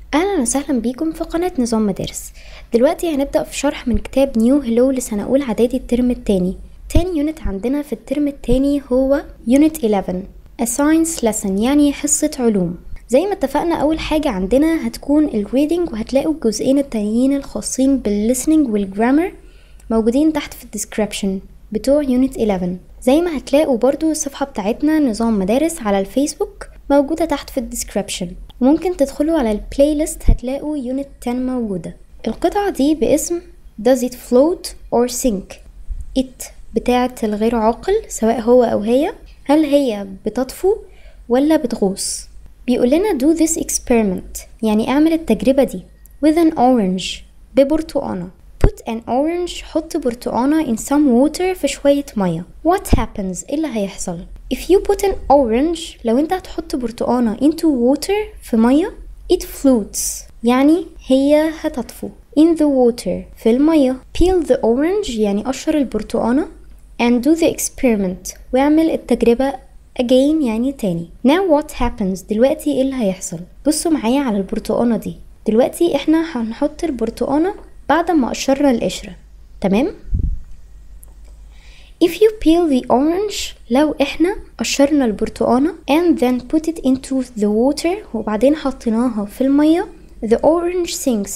اهلا وسهلا بيكم في قناة نظام مدارس دلوقتي هنبدأ في شرح من كتاب نيو هلو لسنة أولى إعدادي الترم التاني تاني يونت عندنا في الترم التاني هو يونت 11 A Science Lesson يعني حصة علوم زي ما اتفقنا أول حاجة عندنا هتكون الريدنج وهتلاقوا الجزئين التانيين الخاصين بالlistening والجرامر موجودين تحت في الديسكريبشن بتوع يونت 11 زي ما هتلاقوا برضو الصفحة بتاعتنا نظام مدارس على الفيسبوك موجودة تحت في الديسكريبشن وممكن تدخلوا على البلاي ليست هتلاقوا يونت 10 موجودة القطعة دي باسم Does it float or sink it بتاعة الغير عاقل سواء هو أو هي هل هي بتطفو ولا بتغوص بيقول لنا do this experiment يعني اعمل التجربة دي with an orange ببرتقانة put an orange حط برتقانة in some water في شوية مية what happens ايه اللي هيحصل if you put an orange لو انت هتحط برتقانة into water في مية it floats يعني هي هتطفو in the water في المية peel the orange يعني قشر البرتقانة and do the experiment واعمل التجربة again يعني تاني now what happens دلوقتي ايه اللي هيحصل بصوا معايا على البرتقانة دي دلوقتي احنا هنحط البرتقانة بعد ما قشرنا القشرة تمام If you peel the orange لو احنا قشرنا البرتقانة and then put it into the water وبعدين حطيناها في المية the orange sinks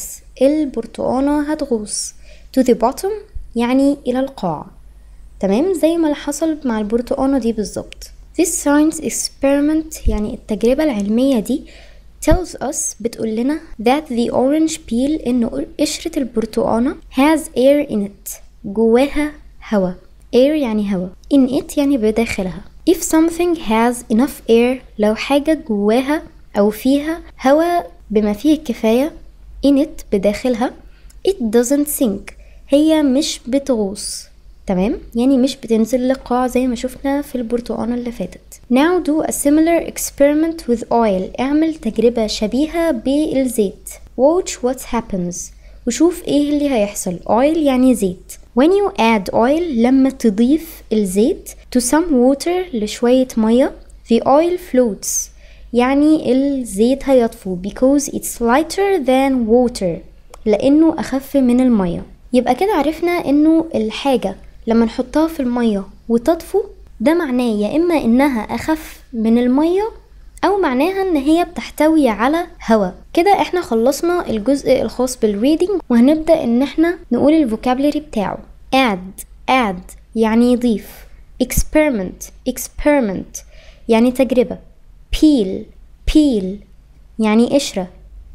البرتقانة هتغوص to the bottom يعني إلى القاع تمام زي ما حصل مع البرتقانة دي بالظبط This science experiment يعني التجربة العلمية دي tells us بتقول لنا that the orange peel إن قشرة البرتقانة has air in it جواها هوا air يعني هوا in it يعني بداخلها if something has enough air لو حاجة جواها أو فيها هوا بما فيه الكفاية in it بداخلها it doesn't sink هي مش بتغوص تمام يعني مش بتنزل للقاع زي ما شفنا في البرتقانة اللي فاتت now do a similar experiment with oil اعمل تجربة شبيهة بالزيت watch what happens وشوف ايه اللي هيحصل oil يعني زيت when you add oil لما تضيف الزيت to some water لشوية مية the oil floats يعني الزيت هيطفو because it's lighter than water لأنه أخف من المية يبقى كده عرفنا إنه الحاجة لما نحطها في المية وتطفو ده معناه يا إما إنها أخف من المية أو معناها إن هي بتحتوي على هواء كده إحنا خلصنا الجزء الخاص بالريدنج وهنبدأ إن إحنا نقول الفوكابلري بتاعه add add يعني يضيف experiment experiment يعني تجربة peel peel يعني قشرة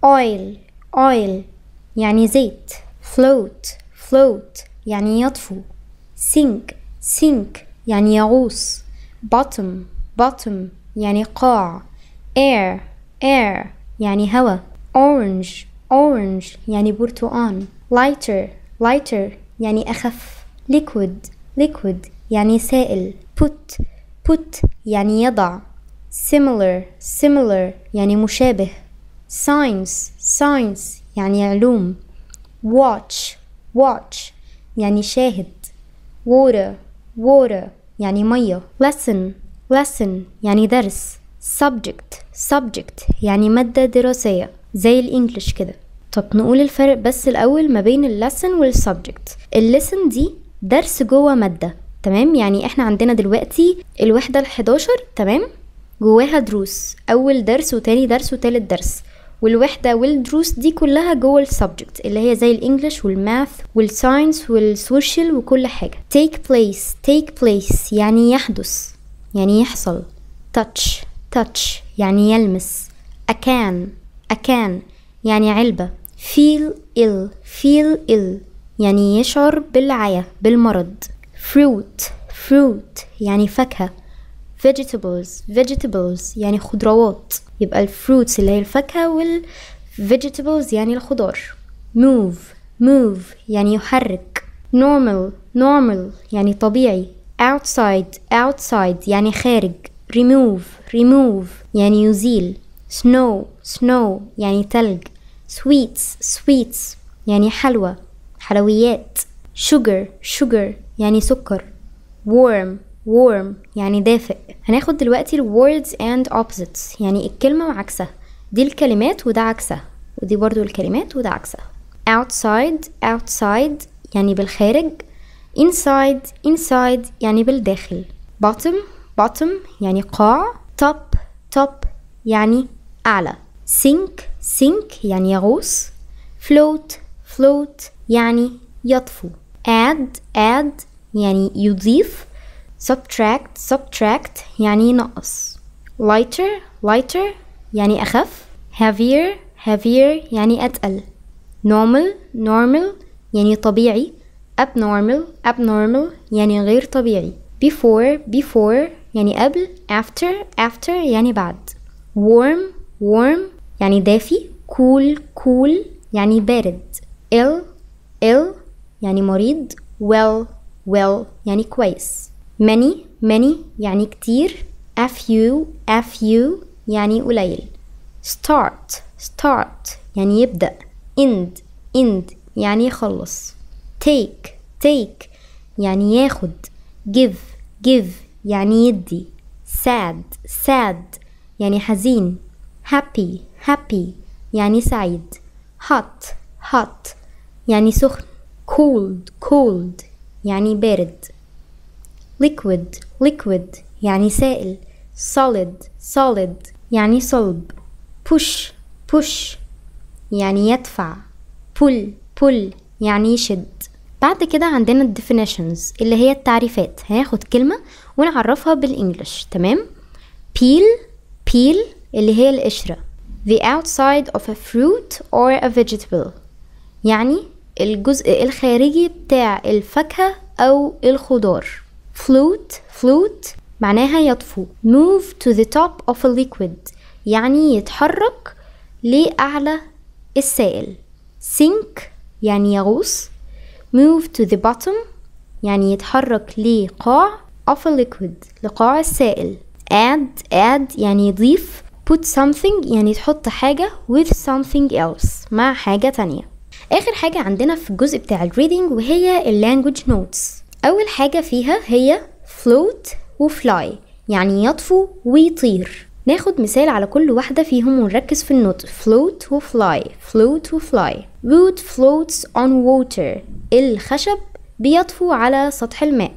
oil oil يعني زيت float float يعني يطفو sink sink يعني يغوص bottom bottom يعني قاع air air يعني هوا orange orange يعني برتقان lighter lighter يعني أخف liquid liquid يعني سائل put put يعني يضع similar similar يعني مشابه science science يعني علوم watch watch يعني شاهد water water يعني مية lesson lesson يعني درس subject subject يعني مادة دراسية زي الإنجليش كده طب نقول الفرق بس الأول ما بين اللسن والسبجكت اللسن دي درس جوه مادة تمام يعني احنا عندنا دلوقتي الوحدة الحداشر تمام جواها دروس أول درس وتاني درس وتالت درس والوحدة والدروس دي كلها جوه السبجكت اللي هي زي الانجليش والماث والساينس والسوشيال وكل حاجة take place take place يعني يحدث يعني يحصل touch touch يعني يلمس أكان أكان يعني علبة feel ill feel ill يعني يشعر بالعيا بالمرض fruit fruit يعني فاكهة vegetables vegetables يعني خضروات يبقى الفروتس اللي هي الفاكهة وال vegetables يعني الخضار move move يعني يحرك normal normal يعني طبيعي outside outside يعني خارج remove remove يعني يزيل snow snow يعني تلج sweets sweets يعني حلوى حلويات sugar sugar يعني سكر warm warm يعني دافئ هناخد دلوقتي ال words and opposites يعني الكلمة وعكسها دي الكلمات وده عكسها ودي برضو الكلمات وده عكسها outside outside يعني بالخارج inside inside يعني بالداخل bottom bottom يعني قاع top top يعني أعلى sink sink يعني يغوص float float يعني يطفو add add يعني يضيف subtract subtract يعني ينقص lighter lighter يعني أخف heavier heavier يعني أتقل normal normal يعني طبيعي abnormal abnormal يعني غير طبيعي before before يعني قبل after after يعني بعد warm warm يعني دافي cool cool يعني بارد ill ill يعني مريض well well يعني كويس many many يعني كتير a few a few يعني قليل start start يعني يبدأ end end يعني يخلص take take يعني ياخد give give يعني يدي sad sad يعني حزين happy happy يعني سعيد hot hot يعني سخن cold cold يعني بارد liquid liquid يعني سائل solid solid يعني صلب push push يعني يدفع pull pull يعني يشد بعد كده عندنا ال definitions اللي هي التعريفات هناخد كلمة ونعرفها بالإنجلش تمام peel peel اللي هي القشرة the outside of a fruit or a vegetable يعني الجزء الخارجي بتاع الفاكهة أو الخضار float float معناها يطفو move to the top of a liquid يعني يتحرك لأعلى السائل sink يعني يغوص move to the bottom يعني يتحرك لقاع of a liquid لقاع السائل add add يعني يضيف put something يعني تحط حاجة with something else مع حاجة تانية آخر حاجة عندنا في الجزء بتاع الريدنج وهي اللانجوج نوتس أول حاجة فيها هي float وfly يعني يطفو ويطير ناخد مثال على كل واحدة فيهم ونركز في النطق float وfly float وfly wood floats on water الخشب بيطفو على سطح الماء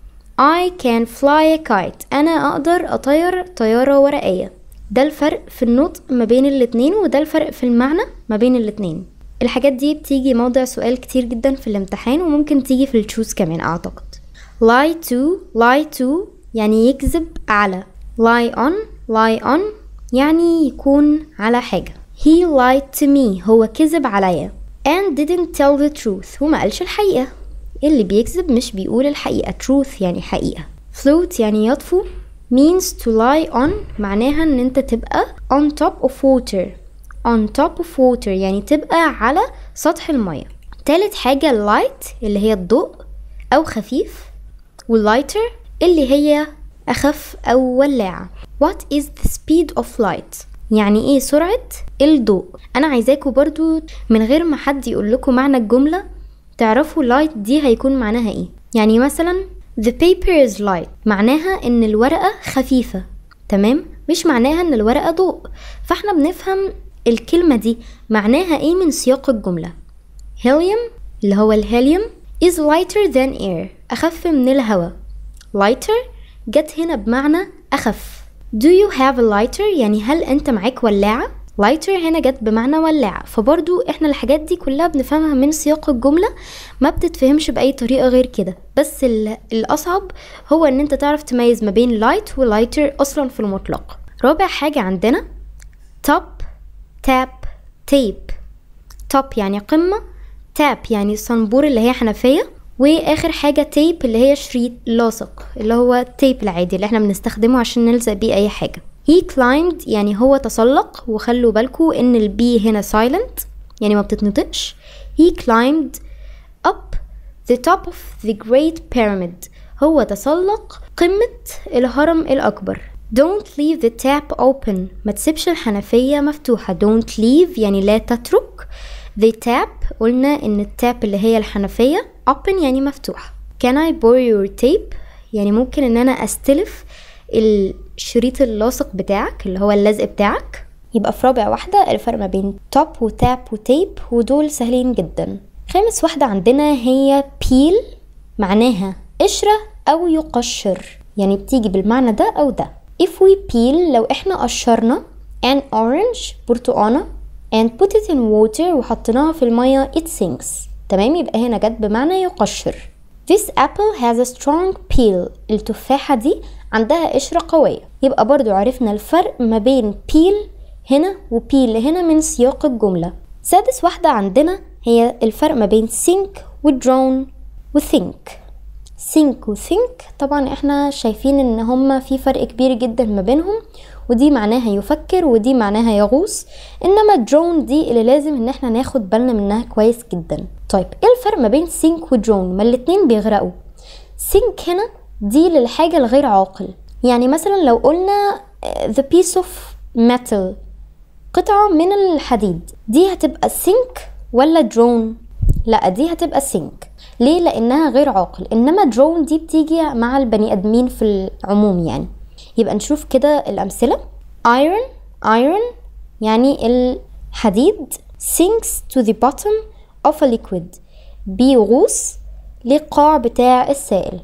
I can fly a kite أنا أقدر أطير طيارة ورقية ده الفرق في النطق ما بين الاتنين وده الفرق في المعنى ما بين الاتنين الحاجات دي بتيجي موضع سؤال كتير جدا في الامتحان وممكن تيجي في التشوز كمان أعتقد lie to lie to يعني يكذب على lie on lie on يعني يكون على حاجة he lied to me هو كذب عليا and didn't tell the truth وما قالش الحقيقة اللي بيكذب مش بيقول الحقيقة truth يعني حقيقة float يعني يطفو means to lie on معناها ان انت تبقى on top of water on top of water يعني تبقى على سطح المية تالت حاجة light اللي هي الضوء أو خفيف والlighter اللي هي أخف أو ولاعة What is the speed of light؟ يعني ايه سرعة الضوء أنا عايزاكوا برضو من غير ما حد يقول لكم معنى الجملة تعرفوا light دي هيكون معناها ايه يعني مثلا the paper is light معناها ان الورقة خفيفة تمام مش معناها ان الورقة ضوء فاحنا بنفهم الكلمة دي معناها ايه من سياق الجملة helium اللي هو الهيليوم is lighter than air أخف من الهواء lighter جت هنا بمعنى أخف do you have a lighter يعني هل أنت معاك ولاعة lighter هنا جت بمعنى ولاعة فبرضو احنا الحاجات دي كلها بنفهمها من سياق الجملة ما بتتفهمش بأي طريقة غير كده بس الأصعب هو ان انت تعرف تميز ما بين light و lighter أصلا في المطلق رابع حاجة عندنا top tap tape top يعني قمة tap يعني الصنبور اللي هي حنفية واخر حاجة تيب اللي هي شريط لاصق اللي هو التيب العادي اللي احنا بنستخدمه عشان نلزق بيه اي حاجة he climbed يعني هو تسلق وخلوا بالكوا ان البي هنا silent يعني ما بتتنطقش he climbed up the top of the great pyramid هو تسلق قمة الهرم الأكبر don't leave the tap open ما تسيبش الحنفية مفتوحة don't leave يعني لا تترك the tap قلنا ان التاب اللي هي الحنفية open يعني مفتوح can I borrow your tape يعني ممكن ان انا استلف الشريط اللاصق بتاعك اللي هو اللزق بتاعك يبقى في رابع واحدة الفرق ما بين توب وتاب وتيب ودول سهلين جدا خامس واحدة عندنا هي بيل معناها قشرة أو يقشر يعني بتيجي بالمعنى ده أو ده if we peel لو احنا قشرنا an orange برتقانة and put it in water وحطيناها في المية it sinks تمام يبقى هنا جت بمعنى يقشر This apple has a strong peel التفاحة دي عندها قشرة قوية يبقى برضو عرفنا الفرق ما بين peel هنا و peel هنا من سياق الجملة سادس واحدة عندنا هي الفرق ما بين think و drown و think think و think طبعا احنا شايفين ان هما في فرق كبير جدا ما بينهم ودي معناها يفكر ودي معناها يغوص انما drone دي اللي لازم ان احنا ناخد بالنا منها كويس جدا طيب ايه الفرق ما بين think و drone ما الاتنين بيغرقوا think هنا دي للحاجة الغير عاقل يعني مثلا لو قلنا the piece of metal قطعة من الحديد دي هتبقى sink ولا drone لا دي هتبقى sink ليه لانها غير عاقل انما drone دي بتيجي مع البني ادمين في العموم يعني يبقى نشوف كده الامثله iron iron يعني الحديد sinks to the bottom of a liquid بيغوص للقاع بتاع السائل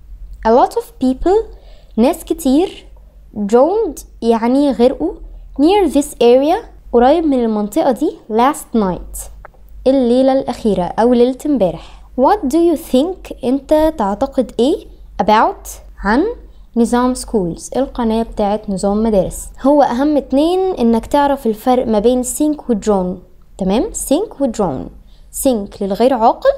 a lot of people ناس كتير drowned يعني غرقوا near this area قريب من المنطقة دي last night الليلة الأخيرة أو ليلة امبارح What do you think أنت تعتقد إيه about عن نظام سكولز القناة بتاعت نظام مدارس هو أهم اتنين إنك تعرف الفرق ما بين سينك ودرون تمام سينك ودرون سينك للغير عاقل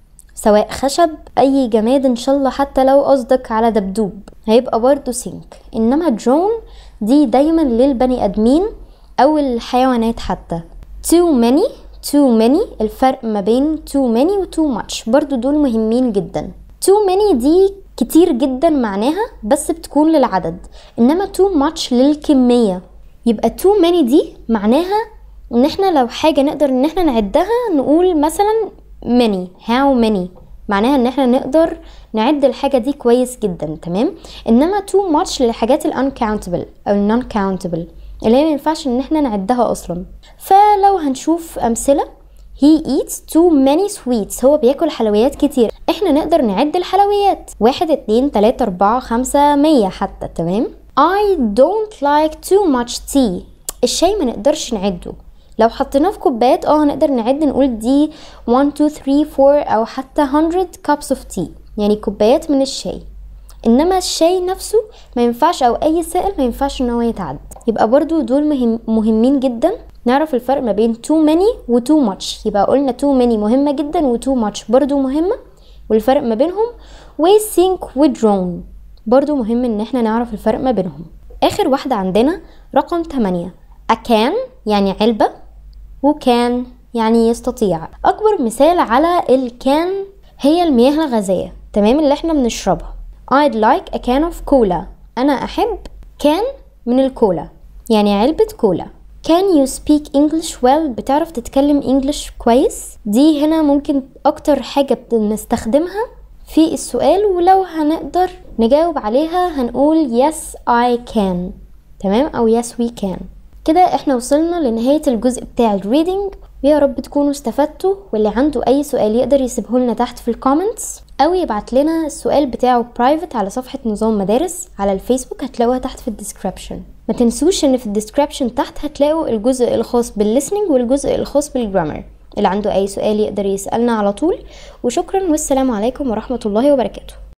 سواء خشب أي جماد إن شاء الله حتى لو قصدك على دبدوب هيبقى برضو سينك إنما درون دي دايما للبني آدمين أو الحيوانات حتى too many too many الفرق ما بين too many و too much برضو دول مهمين جدا too many دي كتير جدا معناها بس بتكون للعدد انما too much للكمية يبقى too many دي معناها ان احنا لو حاجة نقدر ان احنا نعدها نقول مثلا many how many معناها ان احنا نقدر نعد الحاجة دي كويس جدا تمام انما too much للحاجات ال uncountable او ال non countable اللي هي مينفعش ان احنا نعدها اصلا فلو هنشوف امثله he eats too many sweets هو بياكل حلويات كتير احنا نقدر نعد الحلويات واحد اتنين تلاتة اربعة خمسة مية حتى تمام I don't like too much tea الشاي ما نقدرش نعده لو حطيناه في كوبايات اه هنقدر نعد نقول دي 1 2 3 4 او حتى 100 cups of tea يعني كوبايات من الشاي انما الشاي نفسه ما ينفعش او اي سائل ما ينفعش ان هو يتعد يبقى برضو دول مهم مهمين جدا نعرف الفرق ما بين too many و too much يبقى قلنا too many مهمة جدا و too much برضو مهمة والفرق ما بينهم و sink و drone برضو مهم ان احنا نعرف الفرق ما بينهم اخر واحدة عندنا رقم 8 a can يعني علبة و can يعني يستطيع اكبر مثال على الكان هي المياه الغازية تمام اللي احنا بنشربها I'd like a can of cola أنا أحب كان من الكولا يعني علبة كولا Can you speak English well بتعرف تتكلم English كويس دي هنا ممكن أكتر حاجة بنستخدمها في السؤال ولو هنقدر نجاوب عليها هنقول yes I can تمام أو yes we can كده احنا وصلنا لنهاية الجزء بتاع الريدنج ويا رب تكونوا استفدتوا واللي عنده اي سؤال يقدر يسيبه لنا تحت في الكومنتس او يبعت لنا السؤال بتاعه برايفت على صفحة نظام مدارس على الفيسبوك هتلاقوها تحت في الديسكريبشن ما تنسوش ان في الديسكريبشن تحت هتلاقوا الجزء الخاص بالليسننج والجزء الخاص بالجرامر اللي عنده اي سؤال يقدر يسألنا على طول وشكرا والسلام عليكم ورحمة الله وبركاته